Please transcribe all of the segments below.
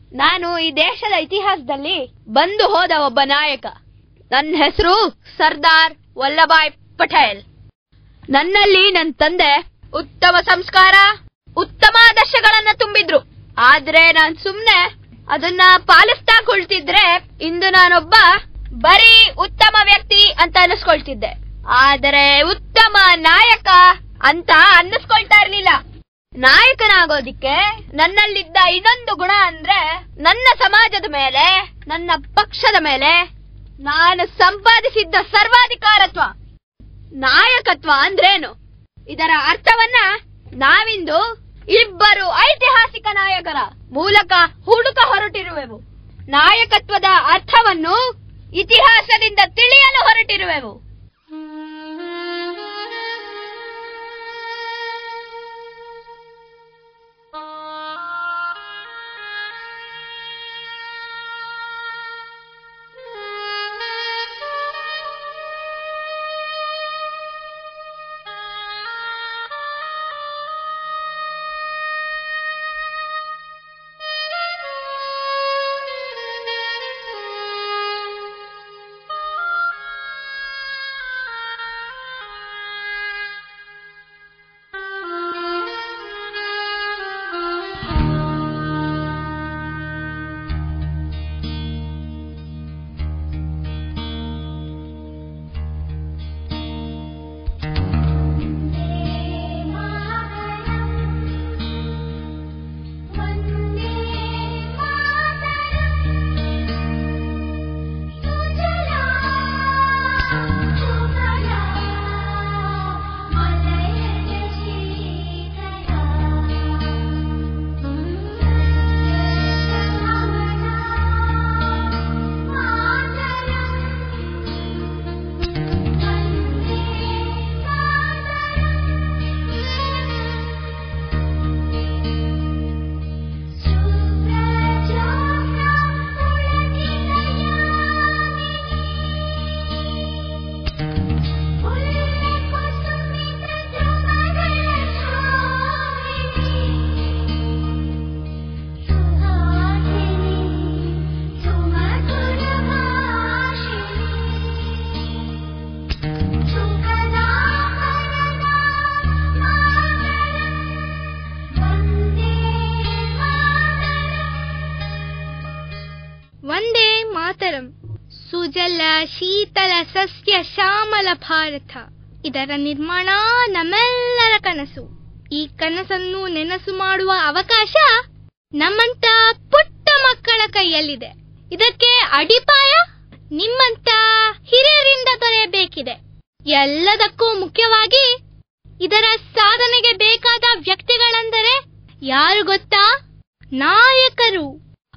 ನಾನು ಈ ದೇಶದ ಇತಿಹಾಸದಲ್ಲಿ ಬಂದು ಹೋದ ಒಬ್ಬ ನಾಯಕ ನನ್ನ ಹೆಸರು ಸರ್ದಾರ್ ವಲ್ಲಭಾಯ್ ಪಟೇಲ್ ನನ್ನಲ್ಲಿ ನನ್ನ ತಂದೆ ಉತ್ತಮ ಸಂಸ್ಕಾರ ಉತ್ತಮ ಆದರ್ಶಗಳನ್ನ ತುಂಬಿದ್ರು ಆದ್ರೆ ನಾನ್ ಸುಮ್ನೆ ಅದನ್ನ ಪಾಲಿಸ್ತಾ ಕುಳ್ತಿದ್ರೆ ಇಂದು ನಾನೊಬ್ಬ ಬರೀ ಉತ್ತಮ ವ್ಯಕ್ತಿ ಅಂತ ಅನ್ನಿಸ್ಕೊಳ್ತಿದ್ದೆ ಆದರೆ ಉತ್ತಮ ನಾಯಕ ಅಂತ ಅನ್ನಿಸ್ಕೊಳ್ತಾ ಇರ್ಲಿಲ್ಲ ನಾಯಕನಾಗೋದಿಕ್ಕೆ ನನ್ನಲ್ಲಿದ್ದ ಇನ್ನೊಂದು ಗುಣ ಅಂದ್ರೆ ನನ್ನ ಸಮಾಜದ ಮೇಲೆ ನನ್ನ ಪಕ್ಷದ ಮೇಲೆ ನಾನು ಸಂಪಾದಿಸಿದ್ದ ಸರ್ವಾಧಿಕಾರತ್ವ ನಾಯಕತ್ವ ಅಂದ್ರೇನು ಇದರ ಅರ್ಥವನ್ನ ನಾವಿಂದು ಇಬ್ಬರು ಐತಿಹಾಸಿಕ ನಾಯಕರ ಮೂಲಕ ಹುಡುಕ ಹೊರಟಿರುವೆವು ನಾಯಕತ್ವದ ಅರ್ಥವನ್ನು ಇತಿಹಾಸದಿಂದ ತಿಳಿಯಲು ಹೊರಟಿರುವೆವು ವಂದೇ ಮಾತರಂ ಸುಜಲ ಶೀತಲ ಸಸ್ಯ ಶ್ಯಾಮಲ ಭಾರತ ಇದರ ನಿರ್ಮಾಣ ನಮ್ಮೆಲ್ಲರ ಕನಸು ಈ ಕನಸನ್ನು ನೆನಸು ಮಾಡುವ ಅವಕಾಶ ನಮ್ಮಂತ ಪುಟ್ಟ ಮಕ್ಕಳ ಕೈಯಲ್ಲಿದೆ ಇದಕ್ಕೆ ಅಡಿಪಾಯ ನಿಮ್ಮಂತ ಹಿರಿಯರಿಂದ ದೊರೆಯಬೇಕಿದೆ ಎಲ್ಲದಕ್ಕೂ ಮುಖ್ಯವಾಗಿ ಇದರ ಸಾಧನೆಗೆ ಬೇಕಾದ ವ್ಯಕ್ತಿಗಳೆಂದರೆ ಯಾರು ಗೊತ್ತಾ ನಾಯಕರು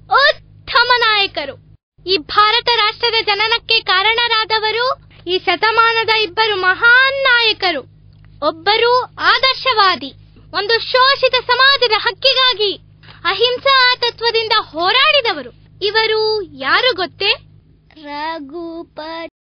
ಉತ್ತಮ ನಾಯಕರು ಈ ಭಾರತ ರಾಷ್ಟ್ರದ ಜನನಕ್ಕೆ ಕಾರಣರಾದವರು ಈ ಶತಮಾನದ ಇಬ್ಬರು ಮಹಾನ್ ನಾಯಕರು ಒಬ್ಬರು ಆದರ್ಶವಾದಿ ಒಂದು ಶೋಷಿತ ಸಮಾಜದ ಹಕ್ಕಿಗಾಗಿ ಅಹಿಂಸಾ ತತ್ವದಿಂದ ಹೋರಾಡಿದವರು ಇವರು ಯಾರು ಗೊತ್ತೇ ರಘುಪತಿ